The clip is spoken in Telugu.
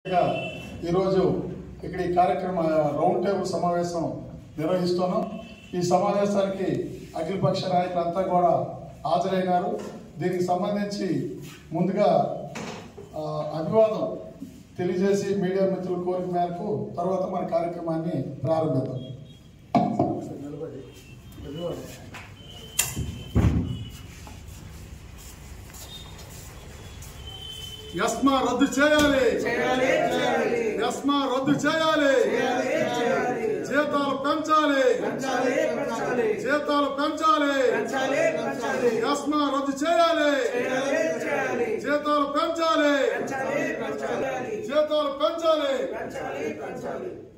ఇక ఈరోజు ఇక్కడ ఈ కార్యక్రమ రౌండ్ టేబుల్ సమావేశం నిర్వహిస్తున్నాం ఈ సమావేశానికి అఖిలపక్ష నాయకులంతా కూడా హాజరైనారు దీనికి సంబంధించి ముందుగా ఆ, అభివాదం తెలియజేసి మీడియా మిత్రుల కోరిక మేరకు తర్వాత మన కార్యక్రమాన్ని ప్రారంభిద్దాం యస్మా రద్దు చేయాలి యస్మా రద్దు చేయాలి జీతాలు పెంచాలి జీతాలు పెంచాలి యస్మా రద్దు చేయాలి జీతాలు పెంచాలి జీతాలు పెంచాలి